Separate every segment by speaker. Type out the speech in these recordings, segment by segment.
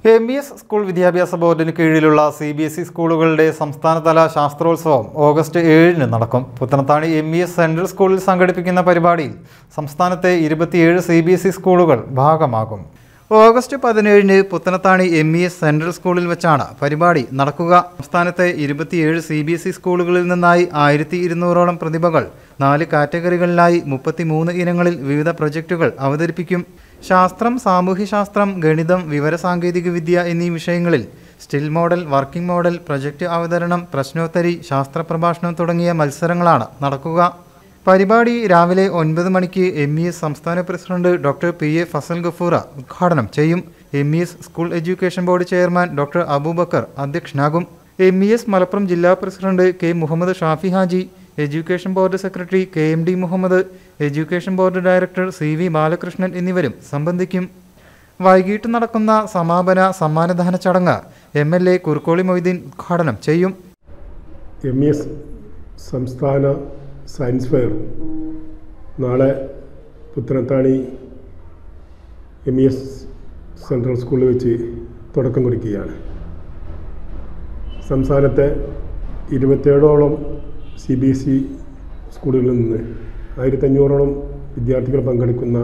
Speaker 1: M E S school വിദ്യാഭ്യാസ ബോർഡിന് കീഴിലുള്ള സി ബി എസ് ഇ സ്കൂളുകളുടെ സംസ്ഥാനതല ശാസ്ത്രോത്സവം ഓഗസ്റ്റ് ഏഴിന് നടക്കും Puthanathani M E S central സ്കൂളിൽ സംഘടിപ്പിക്കുന്ന പരിപാടിയിൽ സംസ്ഥാനത്തെ ഇരുപത്തിയേഴ് സി ബി എസ് ഇ സ്കൂളുകൾ ഭാഗമാകും ഓഗസ്റ്റ് പതിനേഴിന് Puthanathani M E S central സ്കൂളിൽ വെച്ചാണ് പരിപാടി നടക്കുക സംസ്ഥാനത്തെ ഇരുപത്തിയേഴ് സി ബി എസ് ഇ സ്കൂളുകളിൽ നിന്നായി ആയിരത്തി ഇരുന്നൂറോളം പ്രതിഭകൾ നാല് കാറ്റഗറികളിലായി മുപ്പത്തിമൂന്ന് ഇനങ്ങളിൽ വിവിധ പ്രൊജക്റ്റുകൾ അവതരിപ്പിക്കും ശാസ്ത്രം സാമൂഹ്യശാസ്ത്രം ഗണിതം വിവരസാങ്കേതികവിദ്യ എന്നീ വിഷയങ്ങളിൽ still model working model project അവതരണം പ്രശ്നോത്തരി ശാസ്ത്ര പ്രഭാഷണം തുടങ്ങിയ മത്സരങ്ങളാണ് നടക്കുക പരിപാടി രാവിലെ ഒൻപത് മണിക്ക് എം ഇ എസ് സംസ്ഥാന president doctor P A Fazal Gafoor ഉദ്ഘാടനം ചെയ്യും M E S school education board chairman doctor Aboobacker അധ്യക്ഷനാകും എം ഇ എസ് മലപ്പുറം ജില്ലാ president K Muhammad Shafi Haji education board secretary K M D Muhammad education board director C V Balakrishnan എന്നിവരും സംബന്ധിക്കും വൈകിട്ട് നടക്കുന്ന സമാപന സമ്മാനദാന ചടങ്ങ് M L A Kurukkoli Moideen ഉദ്ഘാടനം ചെയ്യും
Speaker 2: എം ഇ എസ് സംസ്ഥാന സയൻസ് ഫെയർ നാളെ Puthanathani M E S central സ്കൂളിൽ വെച്ച് തുടക്കം കുറിക്കുകയാണ് സംസ്ഥാനത്തെ ഇരുപത്തേഴോളം സി ബി എസ് ഇ സ്കൂളുകളിൽ നിന്ന് ആയിരത്തഞ്ഞൂറോളം വിദ്യാർത്ഥികൾ പങ്കെടുക്കുന്ന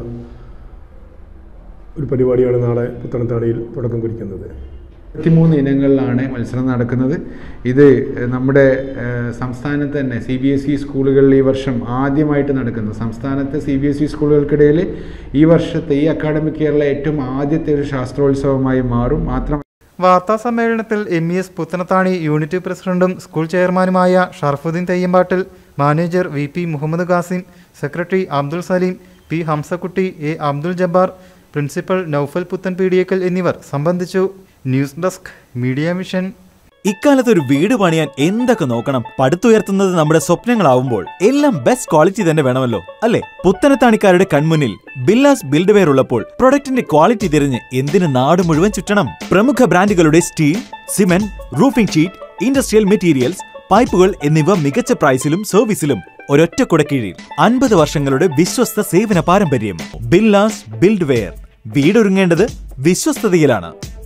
Speaker 2: ഒരു പരിപാടിയാണ് നാളെ പുത്തനത്താണിയിൽ തുടക്കം കുറിക്കുന്നത്
Speaker 3: ഇരുപത്തിമൂന്ന് ഇനങ്ങളിലാണ് മത്സരം നടക്കുന്നത് ഇത് നമ്മുടെ ഏഹ്, സംസ്ഥാനത്ത് തന്നെ സി ബി എസ് ഇ സ്കൂളുകളിൽ ഈ വർഷം ആദ്യമായിട്ട് നടക്കുന്നു സംസ്ഥാനത്തെ സി ബി എസ് ഇ സ്കൂളുകൾക്കിടയിൽ ഈ വർഷത്തെ ഈ അക്കാഡമിക് ഇയറിലെ ഏറ്റവും ആദ്യത്തെ ഒരു ശാസ്ത്രോത്സവമായി മാറും മാത്രം
Speaker 1: വാർത്താ സമ്മേളനത്തിൽ M E S Puthanathani unit പ്രസിഡന്റും സ്കൂൾ ചെയർമാനുമായ Sharafuddeen Thayyambattil manager V P Muhammed Khasim secretary Abdul Saleem P Hamzakutty A Abdul Jabbar principal Noufal Puthan Peediyakkal എന്നിവർ സംബന്ധിച്ചു ന്യൂസ് ഡെസ്ക് മീഡിയ മിഷൻ
Speaker 4: ഇക്കാലത്ത് ഒരു വീട് പണിയാൻ എന്തൊക്കെ നോക്കണം പടുത്തുയർത്തുന്നത് നമ്മുടെ സ്വപ്നങ്ങളാവുമ്പോൾ എല്ലാം ബെസ്റ്റ് ക്വാളിറ്റി തന്നെ വേണമല്ലോ അല്ലേ പുത്തനത്താണിക്കാരുടെ കൺമുന്നിൽ ബില്ലാസ് ബിൽഡ് വെയർ ഉള്ളപ്പോൾ പ്രൊഡക്റ്റിന്റെ ക്വാളിറ്റി തിരിഞ്ഞ് എന്തിന് നാട് മുഴുവൻ ചുറ്റണം പ്രമുഖ ബ്രാൻഡുകളുടെ steel cement roofing sheet industrial materials പൈപ്പുകൾ എന്നിവ മികച്ച പ്രൈസിലും സർവീസിലും ഒരൊറ്റ കുടക്കീഴിൽ അൻപത് വർഷങ്ങളുടെ വിശ്വസ്ത സേവന പാരമ്പര്യം ബില്ലാസ് ബിൽഡ് വെയർ വീടൊരുങ്ങേണ്ടത് വിശ്വസ്തതയിലാണ്